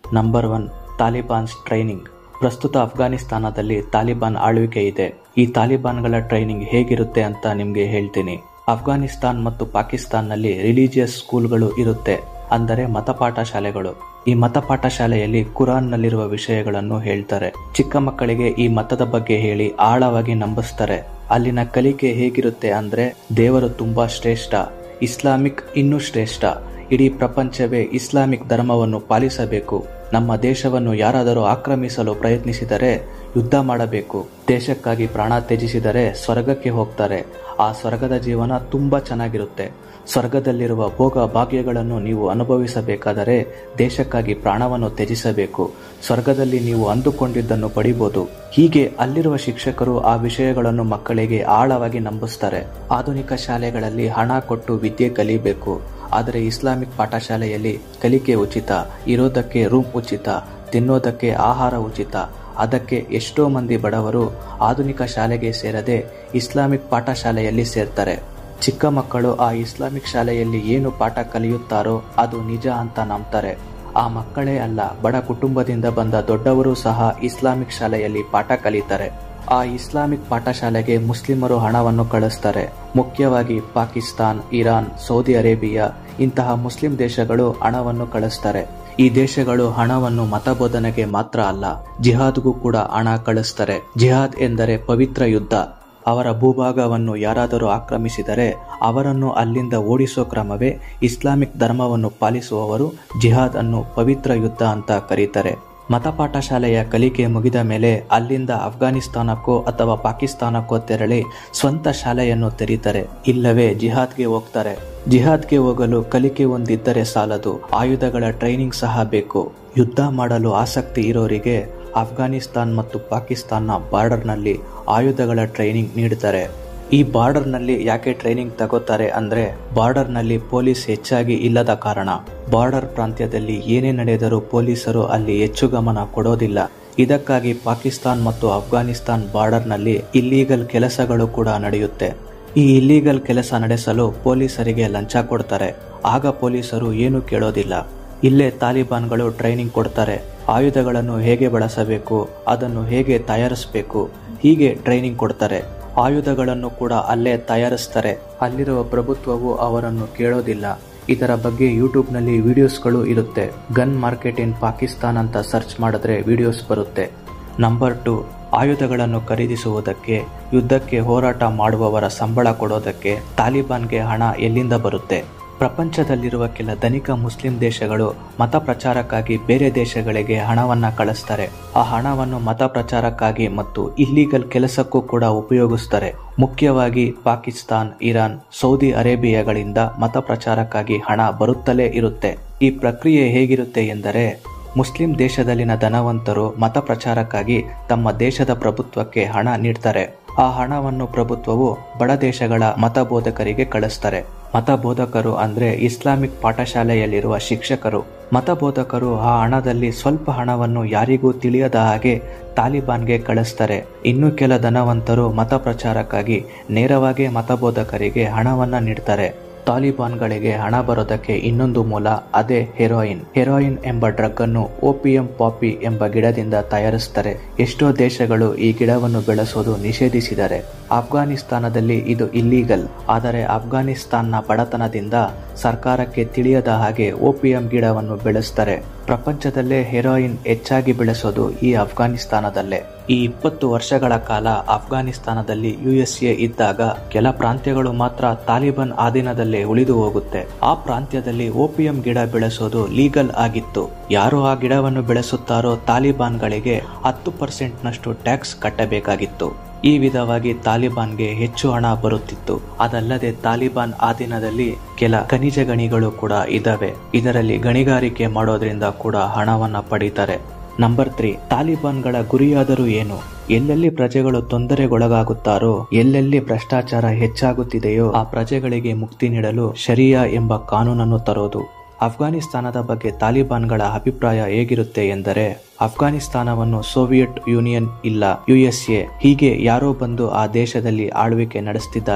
number one ತಾಲಿಬಾನ್ಸ್ training ಪ್ರಸ್ತುತ ಅಫ್ಘಾನಿಸ್ತಾನದಲ್ಲಿ ತಾಲಿಬಾನ್ ಆಳ್ವಿಕೆ ಇದೆ ಈ ತಾಲಿಬಾನ್ಗಳ ಟ್ರೈನಿಂಗ್ ಹೇಗಿರುತ್ತೆ ಅಂತ ನಿಮ್ಗೆ ಹೇಳ್ತೀನಿ ಅಫ್ಘಾನಿಸ್ತಾನ್ ಮತ್ತು ಪಾಕಿಸ್ತಾನ್ನಲ್ಲಿ ರಿಲಿಜಿಯಸ್ ಸ್ಕೂಲ್ಗಳು ಇರುತ್ತೆ ಅಂದರೆ ಮತಪಾಠ ಶಾಲೆಗಳು ಈ ಮತಪಾಠ ಶಾಲೆಯಲ್ಲಿ ಕುರಾನ್ನಲ್ಲಿರುವ ವಿಷಯಗಳನ್ನು ಹೇಳ್ತಾರೆ ಚಿಕ್ಕ ಮಕ್ಕಳಿಗೆ ಈ ಮತದ ಬಗ್ಗೆ ಹೇಳಿ ಆಳವಾಗಿ ನಂಬಿಸ್ತಾರೆ ಅಲ್ಲಿನ ಕಲಿಕೆ ಹೇಗಿರುತ್ತೆ ಅಂದ್ರೆ ದೇವರು ತುಂಬಾ ಶ್ರೇಷ್ಠ ಇಸ್ಲಾಮಿಕ್ ಇನ್ನೂ ಶ್ರೇಷ್ಠ ಇಡೀ ಪ್ರಪಂಚವೇ ಇಸ್ಲಾಮಿಕ್ ಧರ್ಮವನ್ನು ಪಾಲಿಸಬೇಕು ನಮ್ಮ ದೇಶವನ್ನು ಯಾರಾದರೂ ಆಕ್ರಮಿಸಲು ಪ್ರಯತ್ನಿಸಿದರೆ ಯುದ್ಧ ಮಾಡಬೇಕು ದೇಶಕ್ಕಾಗಿ ಪ್ರಾಣ ತ್ಯಜಿಸಿದರೆ ಸ್ವರ್ಗಕ್ಕೆ ಹೋಗ್ತಾರೆ ಆ ಸ್ವರ್ಗದ ಜೀವನ ತುಂಬಾ ಚೆನ್ನಾಗಿರುತ್ತೆ ಸ್ವರ್ಗದಲ್ಲಿರುವ ಭೋಗ ಭಾಗ್ಯಗಳನ್ನು ನೀವು ಅನುಭವಿಸಬೇಕಾದರೆ ದೇಶಕ್ಕಾಗಿ ಪ್ರಾಣವನ್ನು ತ್ಯಜಿಸಬೇಕು ಸ್ವರ್ಗದಲ್ಲಿ ನೀವು ಅಂದುಕೊಂಡಿದ್ದನ್ನು ಪಡಿಬೋದು ಹೀಗೆ ಅಲ್ಲಿರುವ ಶಿಕ್ಷಕರು ಆ ವಿಷಯಗಳನ್ನು ಮಕ್ಕಳಿಗೆ ಆಳವಾಗಿ ನಂಬಿಸ್ತಾರೆ ಆಧುನಿಕ ಶಾಲೆಗಳಲ್ಲಿ ಹಣ ಕೊಟ್ಟು ವಿದ್ಯೆ ಕಲಿಬೇಕು ಆದರೆ ಇಸ್ಲಾಮಿಕ್ ಪಾಠಶಾಲೆಯಲ್ಲಿ ಕಲಿಕೆ ಉಚಿತ ಇರೋದಕ್ಕೆ ರೂಮ್ ಉಚಿತ ತಿನ್ನೋದಕ್ಕೆ ಆಹಾರ ಉಚಿತ ಅದಕ್ಕೆ ಎಷ್ಟೋ ಮಂದಿ ಬಡವರು ಆಧುನಿಕ ಶಾಲೆಗೆ ಸೇರದೆ ಇಸ್ಲಾಮಿಕ್ ಪಾಠಶಾಲೆಯಲ್ಲಿ ಸೇರ್ತಾರೆ ಚಿಕ್ಕ ಮಕ್ಕಳು ಆ ಇಸ್ಲಾಮಿಕ್ ಶಾಲೆಯಲ್ಲಿ ಏನು ಪಾಠ ಕಲಿಯುತ್ತಾರೋ ಅದು ನಿಜ ಅಂತ ನಂಬ್ತಾರೆ ಆ ಮಕ್ಕಳೇ ಅಲ್ಲ ಬಡ ಕುಟುಂಬದಿಂದ ಬಂದ ದೊಡ್ಡವರು ಸಹ ಇಸ್ಲಾಮಿಕ್ ಶಾಲೆಯಲ್ಲಿ ಪಾಠ ಕಲಿತಾರೆ ಆ ಇಸ್ಲಾಮಿಕ್ ಪಾಠಶಾಲೆಗೆ ಮುಸ್ಲಿಮರು ಹಣವನ್ನು ಕಳಿಸ್ತಾರೆ ಮುಖ್ಯವಾಗಿ ಪಾಕಿಸ್ತಾನ್ ಇರಾನ್ ಸೌದಿ ಅರೇಬಿಯಾ ಇಂತಹ ಮುಸ್ಲಿಂ ದೇಶಗಳು ಹಣವನ್ನು ಕಳಿಸ್ತಾರೆ ಈ ದೇಶಗಳು ಹಣವನ್ನು ಮತಬೋಧನೆಗೆ ಮಾತ್ರ ಅಲ್ಲ ಜಿಹಾದ್ಗೂ ಕೂಡ ಹಣ ಕಳಿಸ್ತಾರೆ ಜಿಹಾದ್ ಎಂದರೆ ಪವಿತ್ರ ಯುದ್ಧ ಅವರ ಭೂಭಾಗವನ್ನು ಯಾರಾದರೂ ಆಕ್ರಮಿಸಿದರೆ ಅವರನ್ನು ಅಲ್ಲಿಂದ ಓಡಿಸೋ ಕ್ರಮವೇ ಇಸ್ಲಾಮಿಕ್ ಧರ್ಮವನ್ನು ಪಾಲಿಸುವವರು ಜಿಹಾದ್ ಅನ್ನು ಪವಿತ್ರ ಯುದ್ಧ ಅಂತ ಕರೀತಾರೆ ಮತಪಾಠ ಶಾಲೆಯ ಕಲಿಕೆ ಮುಗಿದ ಮೇಲೆ ಅಲ್ಲಿಂದ ಅಫ್ಘಾನಿಸ್ತಾನಕ್ಕೋ ಅಥವಾ ಪಾಕಿಸ್ತಾನಕ್ಕೋ ತೆರಳಿ ಸ್ವಂತ ಶಾಲೆಯನ್ನು ತೆರೀತಾರೆ ಇಲ್ಲವೇ ಜಿಹಾದ್ಗೆ ಹೋಗ್ತಾರೆ ಜಿಹಾದ್ಗೆ ಹೋಗಲು ಕಲಿಕೆ ಒಂದಿದ್ದರೆ ಸಾಲದು ಆಯುಧಗಳ ಟ್ರೈನಿಂಗ್ ಸಹ ಬೇಕು ಯುದ್ಧ ಮಾಡಲು ಆಸಕ್ತಿ ಇರೋರಿಗೆ ಅಫ್ಘಾನಿಸ್ತಾನ್ ಮತ್ತು ಪಾಕಿಸ್ತಾನ ಬಾರ್ಡರ್ನಲ್ಲಿ ಆಯುಧಗಳ ಟ್ರೈನಿಂಗ್ ನೀಡುತ್ತಾರೆ ಈ ಬಾರ್ಡರ್ನಲ್ಲಿ ಯಾಕೆ ಟ್ರೈನಿಂಗ್ ತಗೋತಾರೆ ಅಂದ್ರೆ ಬಾರ್ಡರ್ನಲ್ಲಿ ಪೊಲೀಸ್ ಹೆಚ್ಚಾಗಿ ಇಲ್ಲದ ಕಾರಣ ಬಾರ್ಡರ್ ಪ್ರಾಂತ್ಯದಲ್ಲಿ ಏನೇ ನಡೆದರೂ ಪೊಲೀಸರು ಅಲ್ಲಿ ಹೆಚ್ಚು ಗಮನ ಕೊಡೋದಿಲ್ಲ ಇದಕ್ಕಾಗಿ ಪಾಕಿಸ್ತಾನ್ ಮತ್ತು ಅಫ್ಘಾನಿಸ್ತಾನ್ ಬಾರ್ಡರ್ನಲ್ಲಿ ಇಲ್ಲೀಗಲ್ ಕೆಲಸಗಳು ಕೂಡ ನಡೆಯುತ್ತೆ ಈ ಇಲ್ಲೀಗಲ್ ಕೆಲಸ ನಡೆಸಲು ಪೊಲೀಸರಿಗೆ ಲಂಚ ಕೊಡ್ತಾರೆ ಆಗ ಪೊಲೀಸರು ಏನು ಕೇಳೋದಿಲ್ಲ ಇಲ್ಲೇ ತಾಲಿಬಾನ್ಗಳು ಟ್ರೈನಿಂಗ್ ಕೊಡ್ತಾರೆ ಆಯುಧಗಳನ್ನು ಹೇಗೆ ಬಳಸಬೇಕು ಅದನ್ನು ಹೇಗೆ ತಯಾರಿಸಬೇಕು ಹೀಗೆ ಟ್ರೈನಿಂಗ್ ಕೊಡ್ತಾರೆ ಆಯುಧಗಳನ್ನು ಕೂಡ ಅಲ್ಲೇ ತಯಾರಿಸ್ತಾರೆ ಅಲ್ಲಿರುವ ಪ್ರಭುತ್ವವು ಅವರನ್ನು ಕೇಳೋದಿಲ್ಲ ಇದರ ಬಗ್ಗೆ ಯೂಟ್ಯೂಬ್ನಲ್ಲಿ ವಿಡಿಯೋಸ್ಗಳು ಇರುತ್ತೆ ಗನ್ ಮಾರ್ಕೆಟ್ ಇನ್ ಪಾಕಿಸ್ತಾನ್ ಅಂತ ಸರ್ಚ್ ಮಾಡಿದ್ರೆ ವಿಡಿಯೋಸ್ ಬರುತ್ತೆ ನಂಬರ್ ಟು ಆಯುಧಗಳನ್ನು ಖರೀದಿಸುವುದಕ್ಕೆ ಯುದ್ಧಕ್ಕೆ ಹೋರಾಟ ಮಾಡುವವರ ಸಂಬಳ ಕೊಡೋದಕ್ಕೆ ತಾಲಿಬಾನ್ಗೆ ಹಣ ಎಲ್ಲಿಂದ ಬರುತ್ತೆ ಪ್ರಪಂಚದಲ್ಲಿರುವ ಕೆಲ ಧನಿಕ ಮುಸ್ಲಿಂ ದೇಶಗಳು ಮತ ಪ್ರಚಾರಕ್ಕಾಗಿ ಬೇರೆ ದೇಶಗಳಿಗೆ ಹಣವನ್ನ ಕಳಿಸ್ತಾರೆ ಆ ಹಣವನ್ನು ಮತ ಪ್ರಚಾರಕ್ಕಾಗಿ ಮತ್ತು ಇಲ್ಲೀಗಲ್ ಕೆಲಸಕ್ಕೂ ಕೂಡ ಉಪಯೋಗಿಸ್ತಾರೆ ಮುಖ್ಯವಾಗಿ ಪಾಕಿಸ್ತಾನ್ ಇರಾನ್ ಸೌದಿ ಅರೇಬಿಯಾಗಳಿಂದ ಮತ ಪ್ರಚಾರಕ್ಕಾಗಿ ಹಣ ಬರುತ್ತಲೇ ಇರುತ್ತೆ ಈ ಪ್ರಕ್ರಿಯೆ ಹೇಗಿರುತ್ತೆ ಎಂದರೆ ಮುಸ್ಲಿಂ ದೇಶದಲ್ಲಿನ ಧನವಂತರು ಮತ ಪ್ರಚಾರಕ್ಕಾಗಿ ತಮ್ಮ ದೇಶದ ಪ್ರಭುತ್ವಕ್ಕೆ ಹಣ ನೀಡ್ತಾರೆ ಆ ಹಣವನ್ನು ಪ್ರಭುತ್ವವು ಬಡ ದೇಶಗಳ ಮತಬೋಧಕರಿಗೆ ಕಳಿಸ್ತಾರೆ ಮತಬೋಧಕರು ಅಂದ್ರೆ ಇಸ್ಲಾಮಿಕ್ ಪಾಠಶಾಲೆಯಲ್ಲಿರುವ ಶಿಕ್ಷಕರು ಮತಬೋಧಕರು ಆ ಹಣದಲ್ಲಿ ಸ್ವಲ್ಪ ಹಣವನ್ನು ಯಾರಿಗೂ ತಿಳಿಯದ ಹಾಗೆ ತಾಲಿಬಾನ್ಗೆ ಕಳಿಸ್ತಾರೆ ಇನ್ನು ಕೆಲ ಧನವಂತರು ಮತ ಪ್ರಚಾರಕ್ಕಾಗಿ ನೇರವಾಗಿ ಮತಬೋಧಕರಿಗೆ ಹಣವನ್ನ ನೀಡ್ತಾರೆ ತಾಲಿಬಾನ್ಗಳಿಗೆ ಹಣ ಬರೋದಕ್ಕೆ ಇನ್ನೊಂದು ಮೂಲ ಅದೇ ಹೆರೋಯಿನ್ ಹೆರೋಯಿನ್ ಎಂಬ ಡ್ರಗ್ ಅನ್ನು ಓಪಿಯಂ ಪಾಪಿ ಎಂಬ ಗಿಡದಿಂದ ತಯಾರಿಸ್ತಾರೆ ಎಷ್ಟೋ ದೇಶಗಳು ಈ ಗಿಡವನ್ನು ಬೆಳೆಸೋದು ನಿಷೇಧಿಸಿದ್ದಾರೆ ಅಫ್ಘಾನಿಸ್ತಾನದಲ್ಲಿ ಇದು ಇಲ್ಲೀಗಲ್ ಆದರೆ ಅಫ್ಘಾನಿಸ್ತಾನ್ನ ಬಡತನದಿಂದ ಸರ್ಕಾರಕ್ಕೆ ತಿಳಿಯದ ಹಾಗೆ ಓಪಿಯಂ ಗಿಡವನ್ನು ಬೆಳೆಸ್ತಾರೆ ಪ್ರಪಂಚದಲ್ಲೇ ಹೆರೋಯಿನ್ ಹೆಚ್ಚಾಗಿ ಬೆಳೆಸೋದು ಈ ಅಫ್ಘಾನಿಸ್ತಾನದಲ್ಲೇ ಈ ಇಪ್ಪತ್ತು ವರ್ಷಗಳ ಕಾಲ ಅಫ್ಘಾನಿಸ್ತಾನದಲ್ಲಿ ಯುಎಸ್ಎ ಇದ್ದಾಗ ಕೆಲ ಪ್ರಾಂತ್ಯಗಳು ಮಾತ್ರ ತಾಲಿಬಾನ್ ಆಧೀನದಲ್ಲೇ ಉಳಿದು ಹೋಗುತ್ತೆ ಆ ಪ್ರಾಂತ್ಯದಲ್ಲಿ ಓಪಿಯಂ ಗಿಡ ಬೆಳೆಸೋದು ಲೀಗಲ್ ಆಗಿತ್ತು ಯಾರು ಆ ಗಿಡವನ್ನು ಬೆಳೆಸುತ್ತಾರೋ ತಾಲಿಬಾನ್ಗಳಿಗೆ ಹತ್ತು ಪರ್ಸೆಂಟ್ ನಷ್ಟು ಟ್ಯಾಕ್ಸ್ ಕಟ್ಟಬೇಕಾಗಿತ್ತು ಈ ವಿಧವಾಗಿ ತಾಲಿಬಾನ್ಗೆ ಹೆಚ್ಚು ಹಣ ಬರುತ್ತಿತ್ತು ಅದಲ್ಲದೆ ತಾಲಿಬಾನ್ ಆಧೀನದಲ್ಲಿ ಕೆಲ ಖನಿಜ ಗಣಿಗಳು ಕೂಡ ಇದಾವೆ ಇದರಲ್ಲಿ ಗಣಿಗಾರಿಕೆ ಮಾಡೋದ್ರಿಂದ ಕೂಡ ಹಣವನ್ನ ಪಡೀತಾರೆ ನಂಬರ್ ತ್ರೀ ತಾಲಿಬಾನ್ಗಳ ಗುರಿಯಾದರೂ ಏನು ಎಲ್ಲೆಲ್ಲಿ ಪ್ರಜೆಗಳು ತೊಂದರೆಗೊಳಗಾಗುತ್ತಾರೋ ಎಲ್ಲೆಲ್ಲಿ ಭ್ರಷ್ಟಾಚಾರ ಹೆಚ್ಚಾಗುತ್ತಿದೆಯೋ ಆ ಪ್ರಜೆಗಳಿಗೆ ಮುಕ್ತಿ ನೀಡಲು ಶರಿಯಾ ಎಂಬ ಕಾನೂನನ್ನು ತರೋದು ಅಫ್ಘಾನಿಸ್ತಾನದ ಬಗ್ಗೆ ತಾಲಿಬಾನ್ಗಳ ಅಭಿಪ್ರಾಯ ಹೇಗಿರುತ್ತೆ ಎಂದರೆ ಅಫ್ಘಾನಿಸ್ತಾನವನ್ನು ಸೋವಿಯತ್ ಯೂನಿಯನ್ ಇಲ್ಲ ಯುಎಸ್ಎ ಹೀಗೆ ಯಾರೋ ಬಂದು ಆ ದೇಶದಲ್ಲಿ ಆಳ್ವಿಕೆ ನಡೆಸ್ತಿದ್ದಾರೆ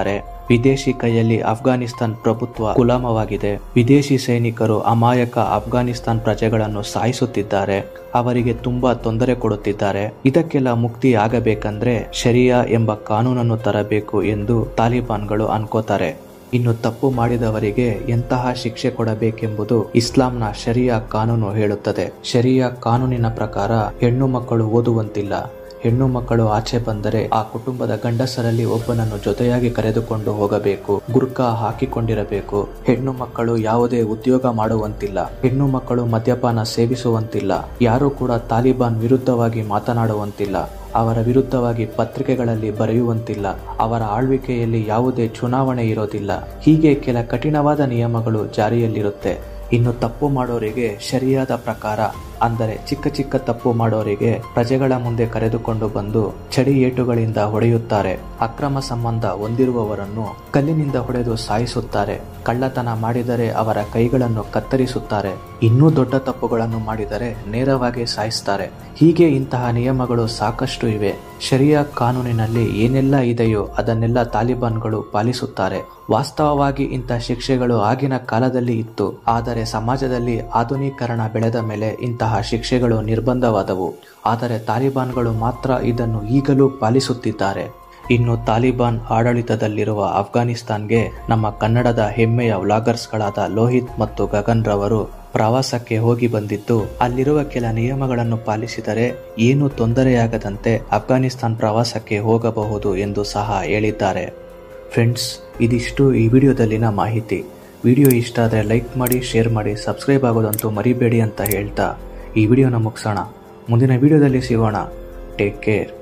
ವಿದೇಶಿ ಕೈಯಲ್ಲಿ ಅಫ್ಘಾನಿಸ್ತಾನ್ ಪ್ರಭುತ್ವ ಗುಲಾಮವಾಗಿದೆ ವಿದೇಶಿ ಸೈನಿಕರು ಅಮಾಯಕ ಅಫ್ಘಾನಿಸ್ತಾನ್ ಪ್ರಜೆಗಳನ್ನು ಸಾಯಿಸುತ್ತಿದ್ದಾರೆ ಅವರಿಗೆ ತುಂಬಾ ತೊಂದರೆ ಕೊಡುತ್ತಿದ್ದಾರೆ ಇದಕ್ಕೆಲ್ಲ ಮುಕ್ತಿ ಆಗಬೇಕಂದ್ರೆ ಶರಿಯಾ ಎಂಬ ಕಾನೂನನ್ನು ತರಬೇಕು ಎಂದು ತಾಲಿಬಾನ್ಗಳು ಅನ್ಕೋತಾರೆ ಇನ್ನು ತಪ್ಪು ಮಾಡಿದವರಿಗೆ ಎಂತಹ ಶಿಕ್ಷೆ ಕೊಡಬೇಕೆಂಬುದು ಇಸ್ಲಾಂನ ಶರಿಯಾ ಕಾನೂನು ಹೇಳುತ್ತದೆ ಶರಿಯಾ ಕಾನೂನಿನ ಪ್ರಕಾರ ಹೆಣ್ಣು ಮಕ್ಕಳು ಓದುವಂತಿಲ್ಲ ಹೆಣ್ಣು ಮಕ್ಕಳು ಆಚೆ ಬಂದರೆ ಆ ಕುಟುಂಬದ ಗಂಡಸರಲ್ಲಿ ಒಬ್ಬನನ್ನು ಜೊತೆಯಾಗಿ ಕರೆದುಕೊಂಡು ಹೋಗಬೇಕು ಗುರ್ಕಾ ಹಾಕಿಕೊಂಡಿರಬೇಕು ಹೆಣ್ಣು ಮಕ್ಕಳು ಯಾವುದೇ ಉದ್ಯೋಗ ಮಾಡುವಂತಿಲ್ಲ ಹೆಣ್ಣು ಮಕ್ಕಳು ಮದ್ಯಪಾನ ಸೇವಿಸುವಂತಿಲ್ಲ ಯಾರೂ ಕೂಡ ತಾಲಿಬಾನ್ ವಿರುದ್ಧವಾಗಿ ಮಾತನಾಡುವಂತಿಲ್ಲ ಅವರ ವಿರುದ್ಧವಾಗಿ ಪತ್ರಿಕೆಗಳಲ್ಲಿ ಬರೆಯುವಂತಿಲ್ಲ ಅವರ ಆಳ್ವಿಕೆಯಲ್ಲಿ ಯಾವುದೇ ಚುನಾವಣೆ ಇರೋದಿಲ್ಲ ಹೀಗೆ ಕೆಲ ಕಠಿಣವಾದ ನಿಯಮಗಳು ಜಾರಿಯಲ್ಲಿರುತ್ತೆ ಇನ್ನು ತಪ್ಪು ಮಾಡೋರಿಗೆ ಶರಿಯಾದ ಪ್ರಕಾರ ಅಂದರೆ ಚಿಕ್ಕ ಚಿಕ್ಕ ತಪ್ಪು ಮಾಡೋರಿಗೆ ಪ್ರಜೆಗಳ ಮುಂದೆ ಕರೆದುಕೊಂಡು ಬಂದು ಚಡಿ ಏಟುಗಳಿಂದ ಹೊಡೆಯುತ್ತಾರೆ ಅಕ್ರಮ ಸಂಬಂಧ ಹೊಂದಿರುವವರನ್ನು ಕಲ್ಲಿನಿಂದ ಹೊಡೆದು ಸಾಯಿಸುತ್ತಾರೆ ಕಳ್ಳತನ ಮಾಡಿದರೆ ಅವರ ಕೈಗಳನ್ನು ಕತ್ತರಿಸುತ್ತಾರೆ ಇನ್ನೂ ದೊಡ್ಡ ತಪ್ಪುಗಳನ್ನು ಮಾಡಿದರೆ ನೇರವಾಗಿ ಸಾಯಿಸ್ತಾರೆ ಹೀಗೆ ಇಂತಹ ನಿಯಮಗಳು ಸಾಕಷ್ಟು ಇವೆ ಶರಿಯಾ ಕಾನೂನಿನಲ್ಲಿ ಏನೆಲ್ಲ ಇದೆಯೋ ಅದನ್ನೆಲ್ಲ ತಾಲಿಬಾನ್ಗಳು ಪಾಲಿಸುತ್ತಾರೆ ವಾಸ್ತವವಾಗಿ ಇಂಥ ಶಿಕ್ಷೆಗಳು ಆಗಿನ ಕಾಲದಲ್ಲಿ ಇತ್ತು ಆದರೆ ಸಮಾಜದಲ್ಲಿ ಆಧುನೀಕರಣ ಬೆಳೆದ ಮೇಲೆ ಇಂತಹ ಶಿಕ್ಷೆಗಳು ನಿರ್ಬಂಧವಾದವು ಆದರೆ ತಾಲಿಬಾನ್ಗಳು ಮಾತ್ರ ಇದನ್ನು ಈಗಲೂ ಪಾಲಿಸುತ್ತಿದ್ದಾರೆ ಇನ್ನು ತಾಲಿಬಾನ್ ಆಡಳಿತದಲ್ಲಿರುವ ಅಫ್ಘಾನಿಸ್ತಾನ್ಗೆ ನಮ್ಮ ಕನ್ನಡದ ಹೆಮ್ಮೆಯ ವ್ಲಾಗರ್ಸ್ಗಳಾದ ಲೋಹಿತ್ ಮತ್ತು ಗಗನ್ ರವರು ಪ್ರವಾಸಕ್ಕೆ ಹೋಗಿ ಬಂದಿದ್ದು ಅಲ್ಲಿರುವ ಕೆಲ ನಿಯಮಗಳನ್ನು ಪಾಲಿಸಿದರೆ ಏನು ತೊಂದರೆಯಾಗದಂತೆ ಅಫ್ಘಾನಿಸ್ತಾನ್ ಪ್ರವಾಸಕ್ಕೆ ಹೋಗಬಹುದು ಎಂದು ಸಹ ಹೇಳಿದ್ದಾರೆ ಫ್ರೆಂಡ್ಸ್ ಇದಿಷ್ಟು ಈ ವಿಡಿಯೋದಲ್ಲಿನ ಮಾಹಿತಿ ವಿಡಿಯೋ ಇಷ್ಟ ಆದರೆ ಲೈಕ್ ಮಾಡಿ ಶೇರ್ ಮಾಡಿ ಸಬ್ಸ್ಕ್ರೈಬ್ ಆಗೋದಂತೂ ಮರಿಬೇಡಿ ಅಂತ ಹೇಳ್ತಾ ಈ ವಿಡಿಯೋನ ಮುಗಿಸೋಣ ಮುಂದಿನ ವಿಡಿಯೋದಲ್ಲಿ ಸಿಗೋಣ ಟೇಕ್ ಕೇರ್